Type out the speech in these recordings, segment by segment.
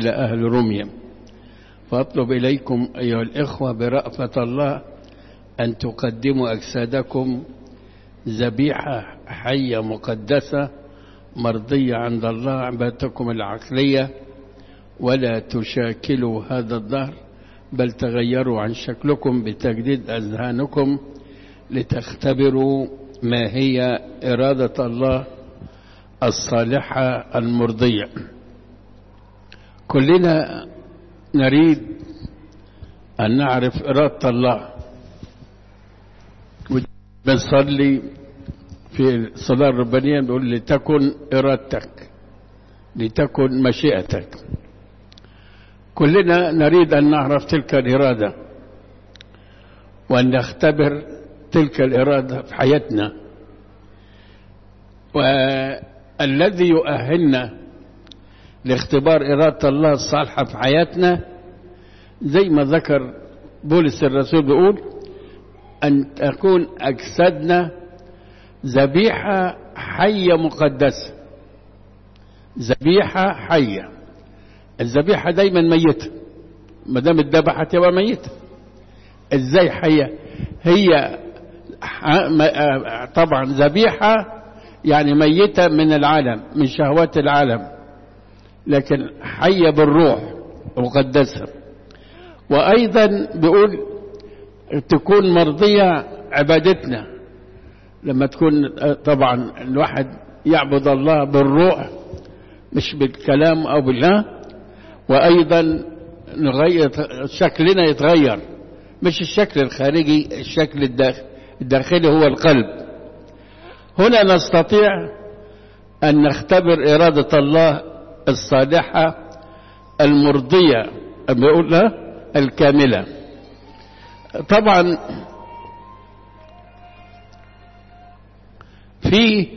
إلى أهل روميا فأطلب إليكم أيها الإخوة برأفة الله أن تقدموا أجسادكم ذبيحة حية مقدسة مرضية عند الله عبادتكم العقلية ولا تشاكلوا هذا الظهر بل تغيروا عن شكلكم بتجديد أذهانكم لتختبروا ما هي إرادة الله الصالحة المرضية كلنا نريد أن نعرف إرادة الله بنصلي في الصلاة الربانية بيقول لتكن إرادتك لتكن مشيئتك كلنا نريد أن نعرف تلك الإرادة وأن نختبر تلك الإرادة في حياتنا والذي يؤهلنا لاختبار إرادة الله الصالحة في حياتنا زي ما ذكر بولس الرسول بيقول أن تكون أجسادنا ذبيحة حية مقدسة ذبيحة حية الذبيحة دايما ميتة ما دام اتذبحت تبقى ميتة ازاي حية هي طبعا ذبيحة يعني ميتة من العالم من شهوات العالم لكن حية بالروح مقدسة وأيضا بيقول تكون مرضية عبادتنا لما تكون طبعا الواحد يعبد الله بالروح مش بالكلام أو بالله وأيضا نغير شكلنا يتغير مش الشكل الخارجي الشكل الداخلي الداخلي هو القلب هنا نستطيع أن نختبر إرادة الله الصالحة المرضية بيقول لها الكاملة طبعا في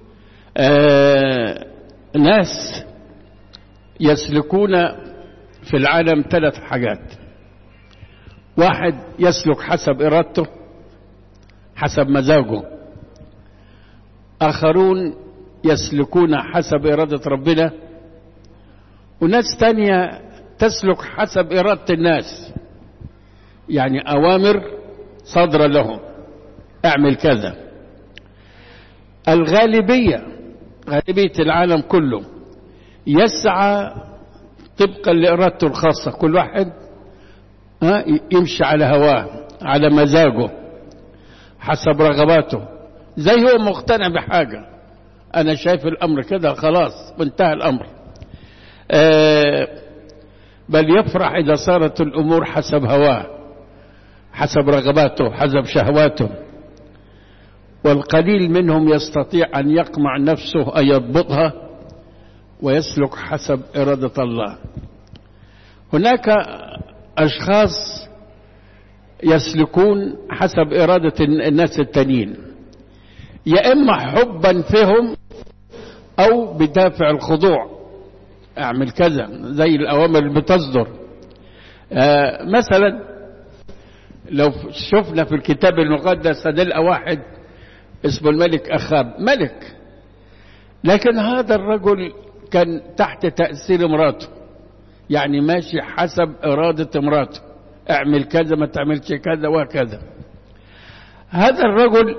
آه ناس يسلكون في العالم ثلاث حاجات واحد يسلك حسب إرادته حسب مزاجه آخرون يسلكون حسب إرادة ربنا وناس تانية تسلك حسب إرادة الناس يعني أوامر صادرة لهم اعمل كذا الغالبية غالبية العالم كله يسعى طبقا لإرادته الخاصة كل واحد يمشي على هواه على مزاجه حسب رغباته زي هو مقتنع بحاجة أنا شايف الأمر كده خلاص وانتهى الأمر آه بل يفرح إذا صارت الأمور حسب هواه حسب رغباته حسب شهواته والقليل منهم يستطيع أن يقمع نفسه أن يضبطها ويسلك حسب إرادة الله هناك أشخاص يسلكون حسب إرادة الناس التانيين يا إما حبا فيهم أو بدافع الخضوع اعمل كذا زي الأوامر اللي بتصدر آه مثلا لو شفنا في الكتاب المقدس هنلقى واحد اسمه الملك أخاب ملك لكن هذا الرجل كان تحت تأثير امراته يعني ماشي حسب إرادة امراته اعمل كذا ما تعملش كذا وكذا هذا الرجل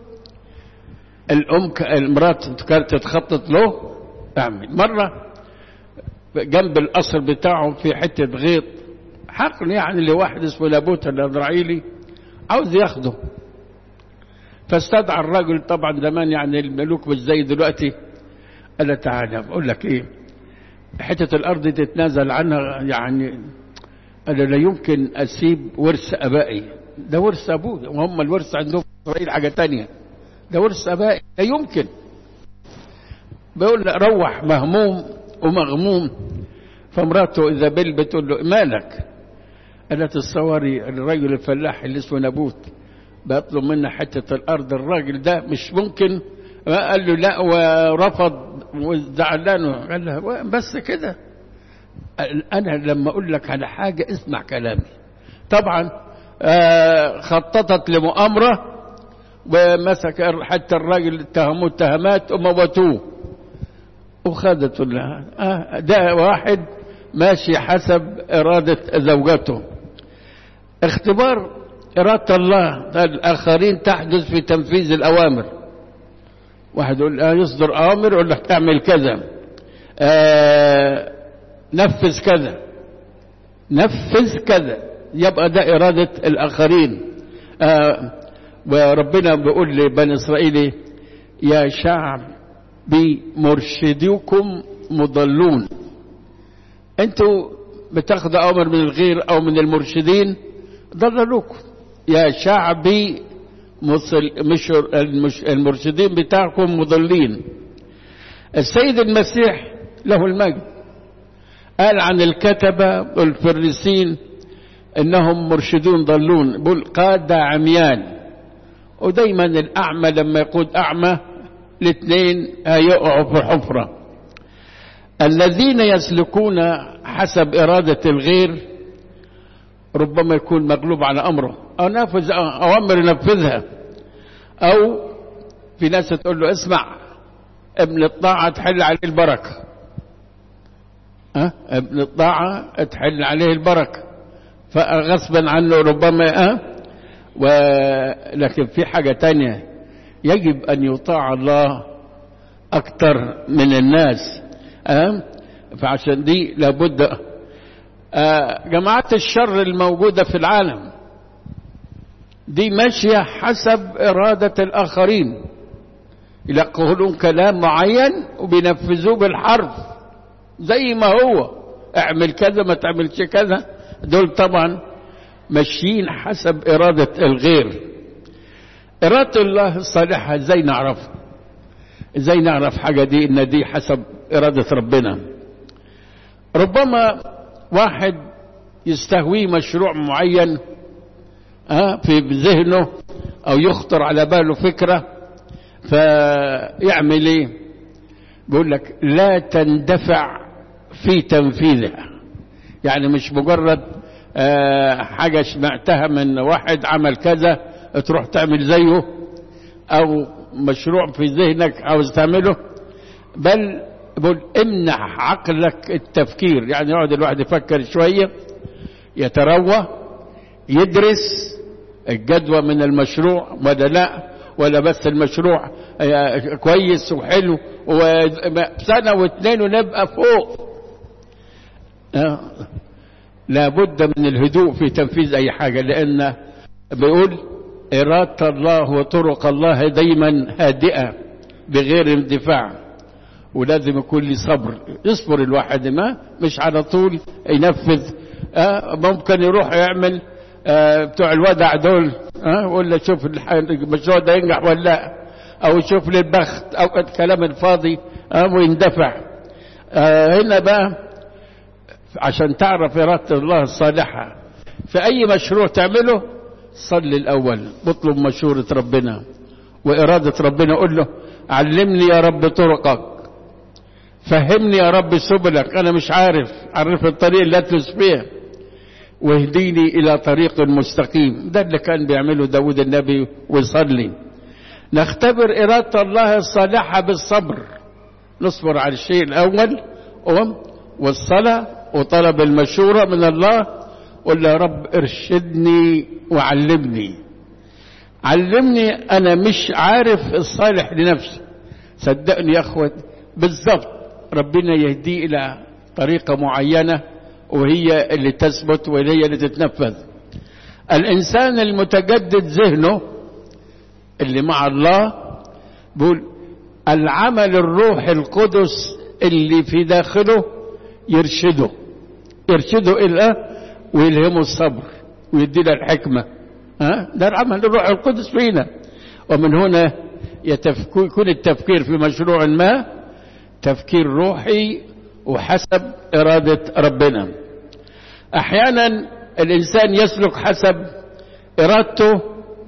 الأم المرات كانت تتخطط له اعمل مرة جنب القصر بتاعه في حتة غيط حقل يعني لواحد اسمه لابوت الأدرعيلي عاوز ياخده فاستدعى الرجل طبعا زمان يعني الملوك مش زي دلوقتي قال تعالى بقول لك ايه حتة الأرض تتنازل عنها يعني أنا لا يمكن أسيب ورث أبائي ده ورث أبوه وهم الورث عندهم في إسرائيل حاجة تانية ده ورث أبائي لا يمكن بيقول روح مهموم ومغموم فمراته إذا بل بتقول له مالك قالت تصوري الرجل الفلاح اللي اسمه نابوت بيطلب منا حتة الأرض الراجل ده مش ممكن قال له لا ورفض وزعلان قال له بس كده أنا لما أقول لك على حاجة اسمع كلامي طبعا آه خططت لمؤامرة ومسك حتى الراجل اتهموه اتهامات وموتوه وخدته لها آه ده واحد ماشي حسب إرادة زوجته اختبار إرادة الله الآخرين تحدث في تنفيذ الأوامر واحد يقول آه يصدر أوامر يقول لك اعمل كذا آه نفذ كذا نفذ كذا يبقى ده إرادة الآخرين آه وربنا بيقول لبني إسرائيل يا شعب بمرشدكم مضلون انتوا بتاخدوا أمر من الغير أو من المرشدين ضللوكم يا شعبي مش المرشدين بتاعكم مضلين السيد المسيح له المجد قال عن الكتبة والفريسين انهم مرشدون ضلون بل قادة عميان ودايما الاعمى لما يقود اعمى الاثنين هيقعوا في حفرة الذين يسلكون حسب ارادة الغير ربما يكون مغلوب على امره او نافذ اوامر ينفذها او في ناس تقول له اسمع ابن الطاعة تحل عليه البركة أه؟ ابن الطاعة تحل عليه البركة فغصبا عنه ربما أه؟ ولكن في حاجة تانية يجب أن يطاع الله أكثر من الناس أه؟ فعشان دي لابد أه جماعات الشر الموجودة في العالم دي ماشية حسب إرادة الآخرين يقولون كلام معين وبينفذوه بالحرف زي ما هو اعمل كذا ما تعملش كذا دول طبعا ماشيين حسب إرادة الغير إرادة الله الصالحة ازاي نعرفها ازاي نعرف حاجة دي ان دي حسب إرادة ربنا ربما واحد يستهويه مشروع معين أه في ذهنه او يخطر على باله فكرة فيعمل ايه بيقول لك لا تندفع في تنفيذها يعني مش مجرد أه حاجة سمعتها من واحد عمل كذا تروح تعمل زيه او مشروع في ذهنك عاوز تعمله بل بقول امنح عقلك التفكير يعني يقعد الواحد يفكر شوية يتروى يدرس الجدوى من المشروع ولا لا ولا بس المشروع كويس وحلو وسنة واثنين ونبقى فوق لابد من الهدوء في تنفيذ اي حاجة لان بيقول إرادة الله وطرق الله دايما هادئة بغير اندفاع ولازم يكون لي صبر يصبر الواحد ما مش على طول ينفذ آه ممكن يروح يعمل آه بتوع الودع دول آه ولا شوف المشروع ده ينجح ولا لا او يشوف لي البخت او الكلام الفاضي آه ويندفع آه هنا بقى عشان تعرف إرادة الله الصالحة في أي مشروع تعمله صلي الأول اطلب مشورة ربنا وإرادة ربنا قول له علمني يا رب طرقك فهمني يا رب سبلك أنا مش عارف عرف الطريق اللي أتلس فيها واهديني إلى طريق مستقيم ده اللي كان بيعمله داود النبي ويصلي نختبر إرادة الله الصالحة بالصبر نصبر على الشيء الأول والصلاة وطلب المشورة من الله قل يا رب ارشدني وعلمني علمني انا مش عارف الصالح لنفسي صدقني يا اخوة بالضبط ربنا يهدي الى طريقة معينة وهي اللي تثبت وهي اللي تتنفذ الانسان المتجدد ذهنه اللي مع الله بيقول العمل الروح القدس اللي في داخله يرشده يرشده الى ويلهمه الصبر ويدينا الحكمة ها ده العمل الروح القدس فينا ومن هنا يكون التفكير في مشروع ما تفكير روحي وحسب إرادة ربنا أحيانا الإنسان يسلك حسب إرادته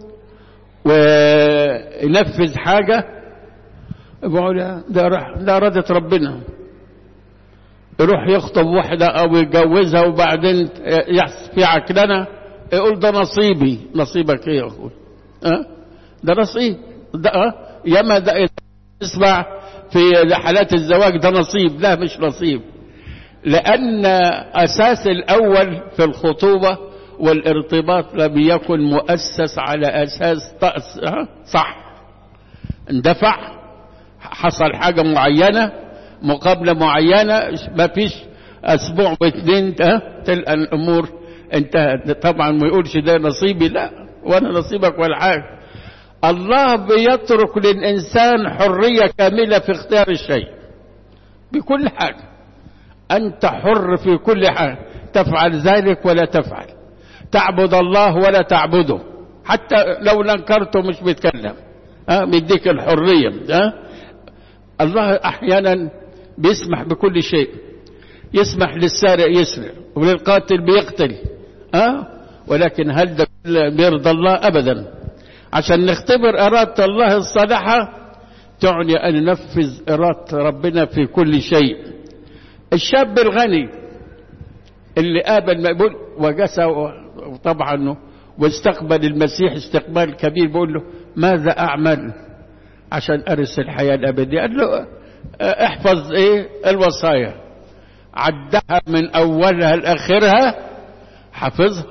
وينفذ حاجة يقول ده, ده إرادة ربنا يروح يخطب واحدة أو يتجوزها وبعدين يحس في عكلنة يقول ده نصيبي نصيبك ايه يا أخوي أه؟ ده نصيب ده أه؟ ياما ده اسمع في حالات الزواج ده نصيب لا مش نصيب لأن أساس الأول في الخطوبة والارتباط لم يكن مؤسس على أساس صح اندفع حصل حاجة معينة مقابلة معينة ما فيش أسبوع واثنين تلقى الأمور انتهت طبعا ما يقولش ده نصيبي لا وأنا نصيبك ولا حاجة الله بيترك للإنسان حرية كاملة في اختيار الشيء بكل حاجة أنت حر في كل حاجة تفعل ذلك ولا تفعل تعبد الله ولا تعبده حتى لو نكرته مش بيتكلم ها بيديك الحرية ها الله أحيانا بيسمح بكل شيء يسمح للسارق يسرق وللقاتل بيقتل ها ولكن هل ده بيرضى الله أبدا عشان نختبر إرادة الله الصالحة تعني أن ننفذ إرادة ربنا في كل شيء الشاب الغني اللي قابل مقبول وجسى طبعا واستقبل المسيح استقبال كبير بيقول له ماذا أعمل عشان أرث الحياة الأبدية قال له احفظ ايه الوصايا عدها من أولها لآخرها حفظها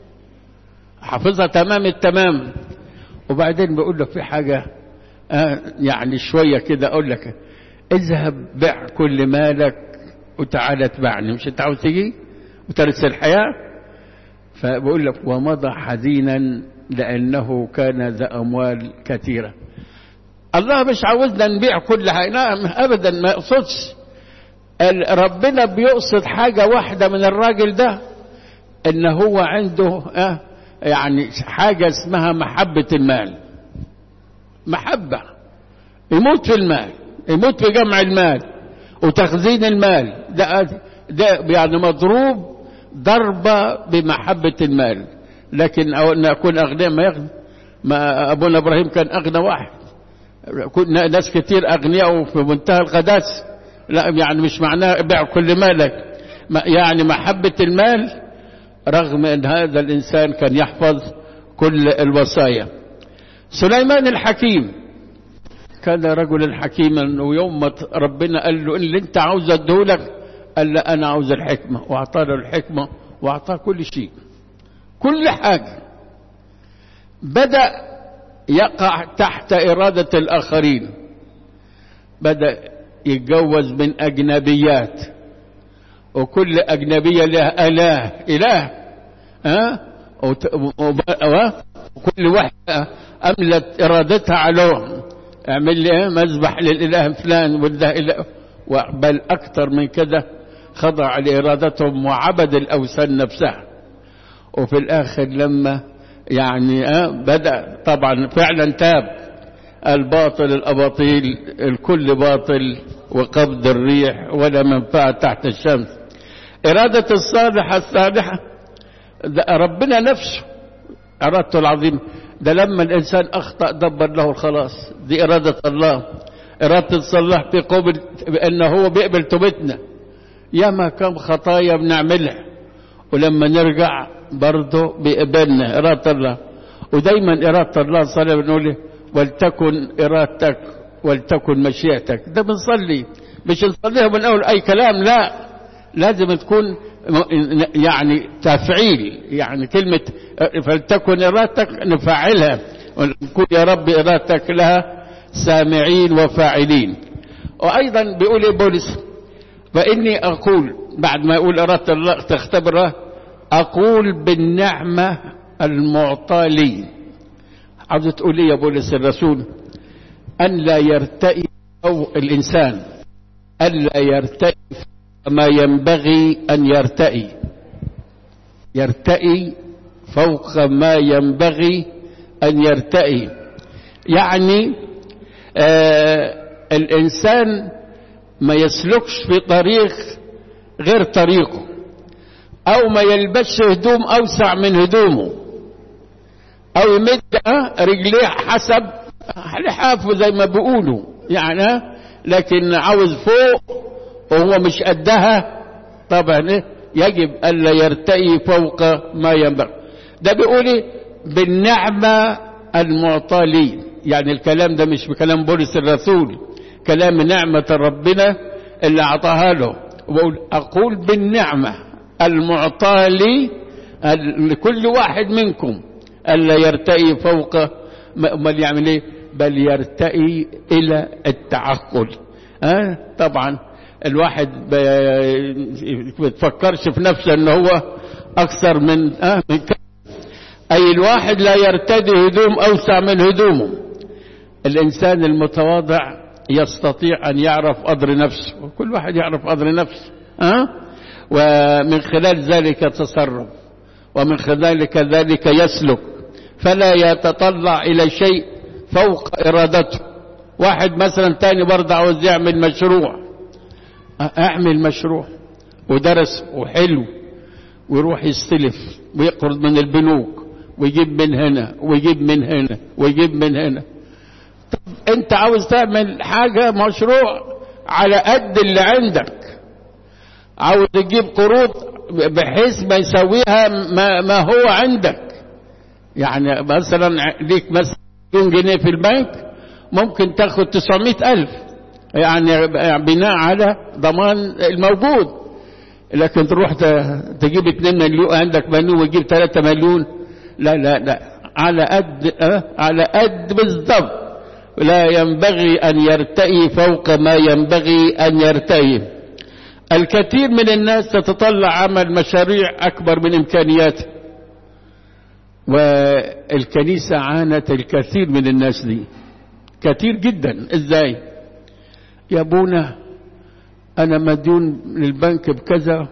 حفظها تمام التمام وبعدين بيقول له في حاجة آه يعني شوية كده أقول لك اذهب بع كل مالك وتعالى اتبعني مش انت عاوز تيجي وترث الحياة فبقول لك ومضى حزينا لأنه كان ذا أموال كثيرة الله مش عاوزنا نبيع كل حاجة نعم أبدا ما يقصدش ربنا بيقصد حاجة واحدة من الراجل ده ان هو عنده آه يعني حاجة اسمها محبة المال محبة يموت في المال يموت في جمع المال وتخزين المال ده, ده يعني مضروب ضربة بمحبة المال لكن أو أن أكون أغنياء ما يغني ما أبونا إبراهيم كان أغنى واحد كنا ناس كتير أغنياء وفي منتهى القداسة لا يعني مش معناه بيع كل مالك يعني محبة المال رغم أن هذا الإنسان كان يحفظ كل الوصايا سليمان الحكيم كان رجلا حكيما ويوم ما ربنا قال له اللي انت عاوز اديهولك قال له انا عاوز الحكمه واعطاه له الحكمه واعطاه كل شيء كل حاجه بدا يقع تحت اراده الاخرين بدا يتجوز من اجنبيات وكل اجنبيه لها اله اله ها أه؟ وكل واحده املت ارادتها عليهم اعمل لي مذبح للاله فلان وده إله بل اكثر من كده خضع لارادتهم وعبد الاوثان نفسها وفي الاخر لما يعني آه بدا طبعا فعلا تاب الباطل الاباطيل الكل باطل وقبض الريح ولا منفعه تحت الشمس اراده الصالحه الصالحه ربنا نفسه ارادته العظيمه ده لما الإنسان أخطأ دبر له الخلاص دي إرادة الله إرادة الصلاح تقوم بأنه هو بيقبل توبتنا ياما كم خطايا بنعملها ولما نرجع برضه بيقبلنا إرادة الله ودايما إرادة الله صلى بنقول ولتكن إرادتك ولتكن مشيئتك ده بنصلي مش نصليها من أول أي كلام لا لازم تكون يعني تفعيل يعني كلمة فلتكن إرادتك نفعلها ونكون يا رب إرادتك لها سامعين وفاعلين وأيضا بيقول إيه بولس فإني أقول بعد ما يقول إرادة الله تختبره أقول بالنعمة المعطاة لي عاوز تقول إيه يا بولس الرسول أن لا يرتئي أو الإنسان ألا يرتئي ما ينبغي أن يرتئي يرتئي فوق ما ينبغي أن يرتئي يعني آه الإنسان ما يسلكش في طريق غير طريقه أو ما يلبسش هدوم أوسع من هدومه أو يمد رجليه حسب لحافه زي ما بيقولوا يعني لكن عاوز فوق وهو مش قدها طبعا يجب ألا يرتئي فوق ما ينبغي ده بيقول بالنعمة المعطاة لي يعني الكلام ده مش بكلام بولس الرسول كلام نعمة ربنا اللي أعطاها له وبقول أقول بالنعمة المعطاة لي لكل واحد منكم ألا يرتئي فوق بل يعمل إيه بل يرتئي إلى التعقل أه؟ طبعا الواحد بتفكرش في نفسه أنه هو أكثر من أه من كده أي الواحد لا يرتدي هدوم أوسع من هدومه الإنسان المتواضع يستطيع أن يعرف قدر نفسه كل واحد يعرف قدر نفسه أه؟ ومن خلال ذلك يتصرف ومن خلال ذلك يسلك فلا يتطلع إلى شيء فوق إرادته واحد مثلا تاني برضه عاوز يعمل مشروع اعمل مشروع ودرس وحلو ويروح يستلف ويقرض من البنوك ويجيب من هنا ويجيب من هنا ويجيب من هنا طب انت عاوز تعمل حاجة مشروع على قد اللي عندك عاوز تجيب قروض بحيث ما يسويها ما, ما هو عندك يعني مثلا ليك مثلا مليون جنيه في البنك ممكن تاخد 900 ألف يعني بناء على ضمان الموجود لكن تروح تجيب 2 مليون عندك مليون وتجيب 3 مليون لا لا لا على قد أه على قد بالضبط لا ينبغي أن يرتئي فوق ما ينبغي أن يرتئي الكثير من الناس تتطلع عمل مشاريع أكبر من إمكانياته والكنيسة عانت الكثير من الناس دي كثير جدا ازاي يا ابونا انا مديون للبنك بكذا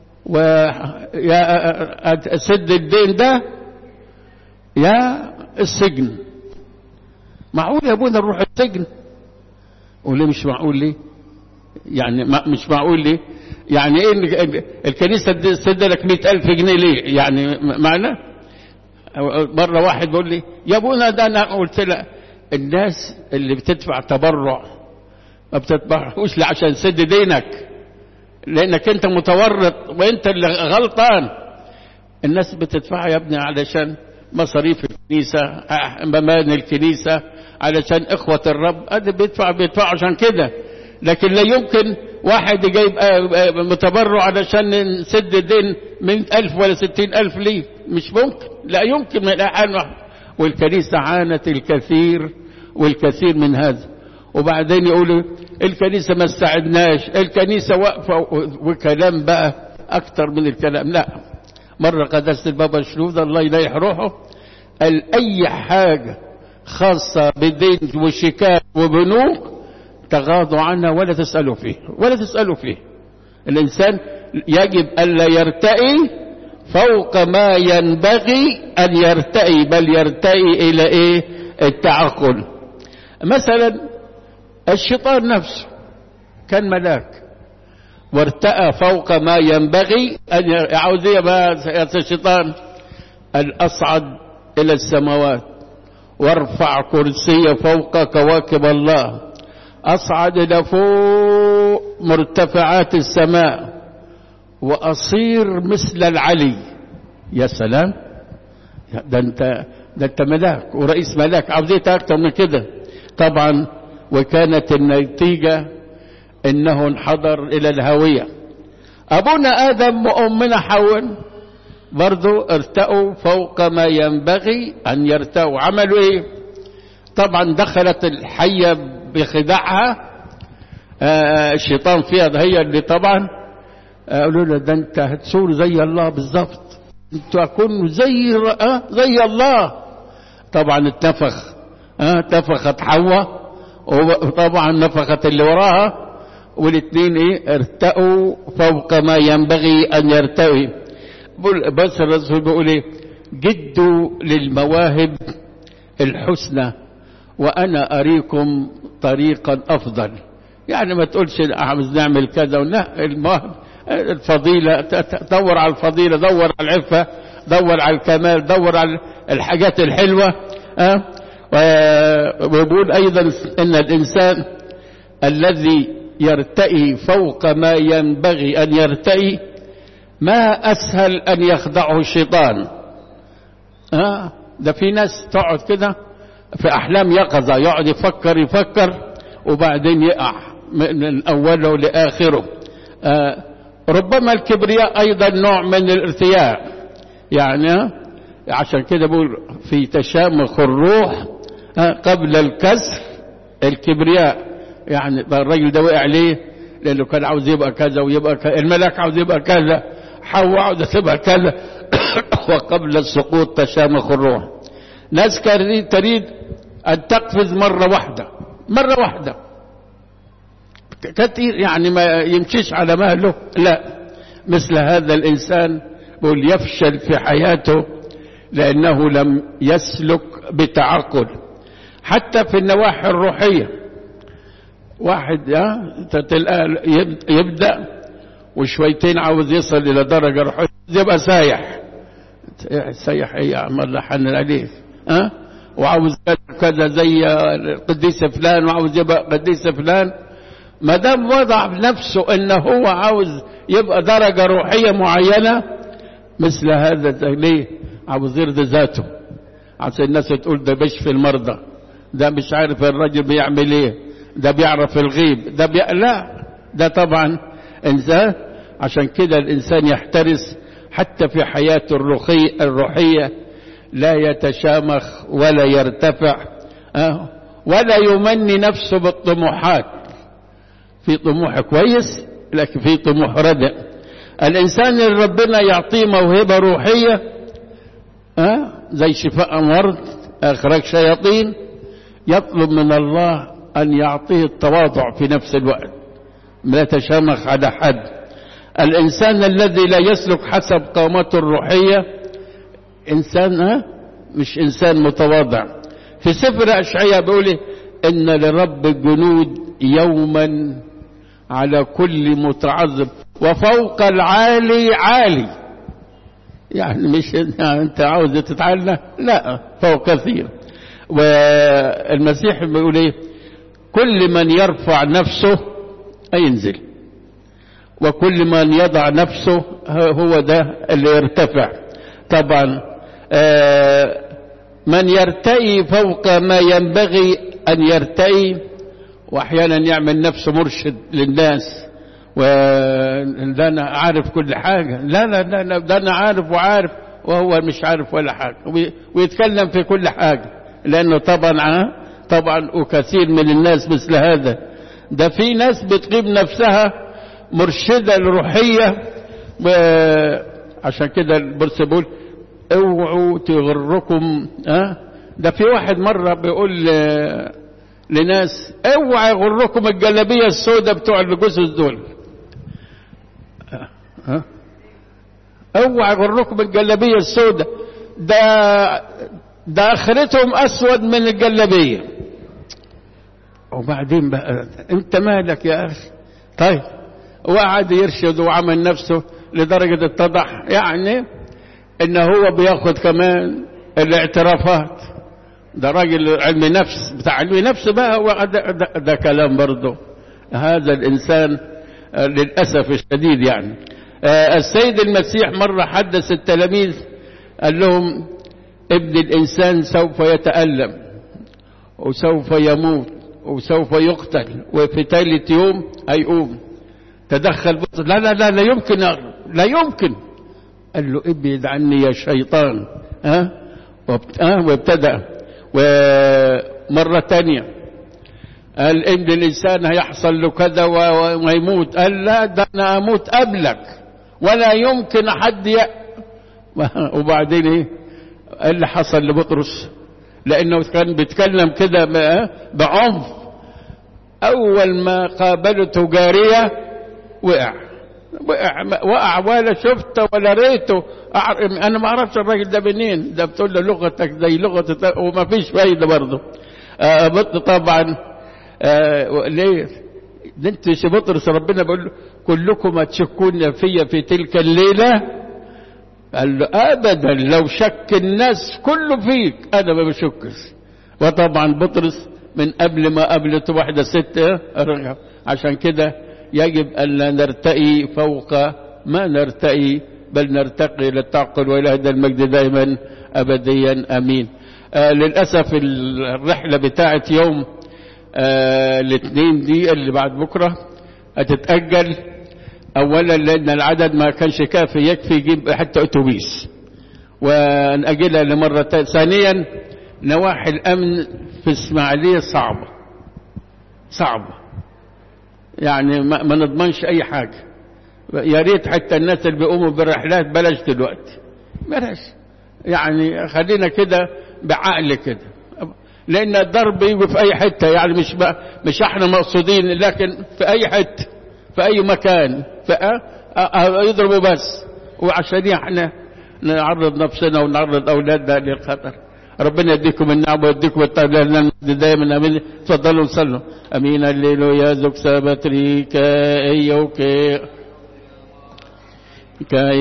ويا اسد الدين ده يا السجن معقول يا ابونا نروح السجن وليه مش معقول ليه يعني ما مش معقول ليه يعني ايه الكنيسة تسد لك مئة ألف جنيه ليه يعني معنى مرة واحد بيقول لي يا ابونا ده انا قلت له الناس اللي بتدفع تبرع ما بتتبرعوش عشان سد دينك لانك انت متورط وانت اللي غلطان الناس بتدفع يا ابني علشان مصاريف الكنيسة مباني الكنيسة علشان اخوة الرب ادي بيدفع بيدفع عشان كده لكن لا يمكن واحد جايب متبرع علشان نسد دين من ألف ولا ستين ألف ليه مش ممكن لا يمكن من أحد والكنيسة عانت الكثير والكثير من هذا وبعدين يقولوا الكنيسة ما استعدناش الكنيسة واقفة وكلام بقى أكتر من الكلام لا مرة قداسة البابا شنود الله يريح روحه قال أي حاجة خاصة بدين وشيكات وبنوك تغاضوا عنها ولا تسألوا فيه ولا تسألوا فيه الإنسان يجب ألا يرتئي فوق ما ينبغي أن يرتئي بل يرتئي إلى إيه التعقل مثلا الشيطان نفسه كان ملاك وارتأى فوق ما ينبغي أن يعود يا الشيطان الأصعد إلى السماوات وارفع كرسي فوق كواكب الله أصعد إلى فوق مرتفعات السماء وأصير مثل العلي يا سلام ده أنت ده أنت ملاك ورئيس ملاك عاوزيت أكتر من كده طبعا وكانت النتيجة إنه انحدر إلى الهوية أبونا آدم وأمنا حواء برضو ارتأوا فوق ما ينبغي أن يرتأوا عملوا إيه طبعا دخلت الحية بخداعها آه الشيطان فيها هي اللي طبعا قالوا له ده انت هتصور زي الله بالظبط انت هتكون زي آه زي الله طبعا اتنفخ آه اتنفخت حواء وطبعا نفخت اللي وراها والاثنين ايه ارتأوا فوق ما ينبغي ان يرتئوا بس الرسول بيقول ايه جدوا للمواهب الحسنى وانا اريكم طريقا افضل يعني ما تقولش عاوز نعمل كذا لا المواهب الفضيلة دور على الفضيلة دور على العفة دور على الكمال دور على الحاجات الحلوة أه؟ ويقول أيضا أن الإنسان الذي يرتئي فوق ما ينبغي أن يرتئي ما أسهل أن يخدعه الشيطان أه؟ ده في ناس تقعد كده في أحلام يقظة يقعد يفكر يفكر وبعدين يقع من أوله لآخره آه ربما الكبرياء أيضا نوع من الارتياء يعني عشان كده بقول في تشامخ الروح آه قبل الكسر الكبرياء يعني الراجل ده وقع ليه لأنه كان عاوز يبقى كذا ويبقى كذا الملاك عاوز يبقى كذا حواء عاوزة تبقى كذا وقبل السقوط تشامخ الروح ناس تريد أن تقفز مرة واحدة مرة واحدة كثير يعني ما يمشيش على مهله لا مثل هذا الإنسان بقول يفشل في حياته لأنه لم يسلك بتعقل حتى في النواحي الروحية واحد يبدأ وشويتين عاوز يصل إلى درجة روحية يبقى سايح سايح ايه يا عم الله حنن عليه ها وعاوز كذا زي القديس فلان وعاوز يبقى قديس فلان ما دام وضع في نفسه انه هو عاوز يبقى درجة روحية معينة مثل هذا ليه عاوز يرضي ذاته عشان الناس تقول ده بيشفي المرضى ده مش عارف الراجل بيعمل ايه ده بيعرف الغيب ده بي... لا ده طبعا انسان عشان كده الانسان يحترس حتى في حياته الروحية, الروحية لا يتشامخ ولا يرتفع أه ولا يمني نفسه بالطموحات في طموح كويس لكن في طموح ردع الإنسان اللي ربنا يعطيه موهبة روحية أه زي شفاء أمراض إخراج شياطين يطلب من الله أن يعطيه التواضع في نفس الوقت لا تشامخ على حد الإنسان الذي لا يسلك حسب قامته الروحية إنسان ها مش إنسان متواضع في سفر أشعياء بيقول إن لرب الجنود يوما على كل متعظم وفوق العالي عالي يعني مش انت عاوز تتعلى لا فوق كثير والمسيح بيقول ايه كل من يرفع نفسه ينزل وكل من يضع نفسه هو ده اللي يرتفع طبعا من يرتئي فوق ما ينبغي أن يرتئي وأحيانا يعمل نفسه مرشد للناس وده أنا عارف كل حاجة لا لا لا, لا ده أنا عارف وعارف وهو مش عارف ولا حاجة ويتكلم في كل حاجة لأنه طبعا طبعا وكثير من الناس مثل هذا ده في ناس بتقيم نفسها مرشدة الروحية عشان كده البرس بيقول اوعوا تغركم ها ده في واحد مرة بيقول لناس اوعى يغركم الجلابية السوداء بتوع الجثث دول ها اوعى يغركم الجلابية السوداء ده ده اخرتهم اسود من الجلابية وبعدين بقى انت مالك يا اخي طيب وقعد يرشد وعمل نفسه لدرجة اتضح يعني ان هو بياخد كمان الاعترافات ده راجل علم نفس بتاع علم نفس بقى ده, ده, ده كلام برضه هذا الانسان للاسف الشديد يعني السيد المسيح مرة حدث التلاميذ قال لهم ابن الانسان سوف يتألم وسوف يموت وسوف يقتل وفي ثالث يوم هيقوم تدخل بطل لا لا لا لا يمكن لا يمكن قال له ابعد عني يا شيطان ها أه؟ وابتدأ ومرة تانية قال إن الإنسان هيحصل له كذا ويموت قال لا ده أنا أموت قبلك ولا يمكن حد ي... وبعدين إيه اللي حصل لبطرس لأنه كان بيتكلم كده بعنف أول ما قابلته جارية وقع وقع وقع ولا شفته ولا ريته انا ما اعرفش الراجل ده منين ده بتقول له لغتك زي لغه وما فيش فايده برضه آه طبعا آه ليه ده انت شي بطرس ربنا بيقول له كلكم تشكون في في تلك الليله قال له ابدا لو شك الناس كله فيك انا ما بشكش وطبعا بطرس من قبل ما قابلته واحده ست عشان كده يجب أن لا نرتئي فوق ما نرتئي بل نرتقي للتعقل وإلى هذا المجد دائما أبديا أمين آه للأسف الرحلة بتاعة يوم آه الاثنين دي اللي بعد بكرة هتتأجل اولا لان العدد ما كانش كافي يكفي يجيب حتى اتوبيس ونأجلها لمرة تانية. ثانيا نواحي الامن في اسماعيلية صعبة صعبة يعني ما, ما نضمنش اي حاجة يا ريت حتى الناس اللي بيقوموا بالرحلات بلاش دلوقتي بلاش يعني خلينا كده بعقل كده لان الضرب يجي في اي حته يعني مش مش احنا مقصودين لكن في اي حته في اي مكان يضربوا بس وعشان احنا نعرض نفسنا ونعرض اولادنا للخطر ربنا يديكم النعم ويديكم الطيب دائما امين تفضلوا صلوا امين الليل يا زوج سابتري كاي كاي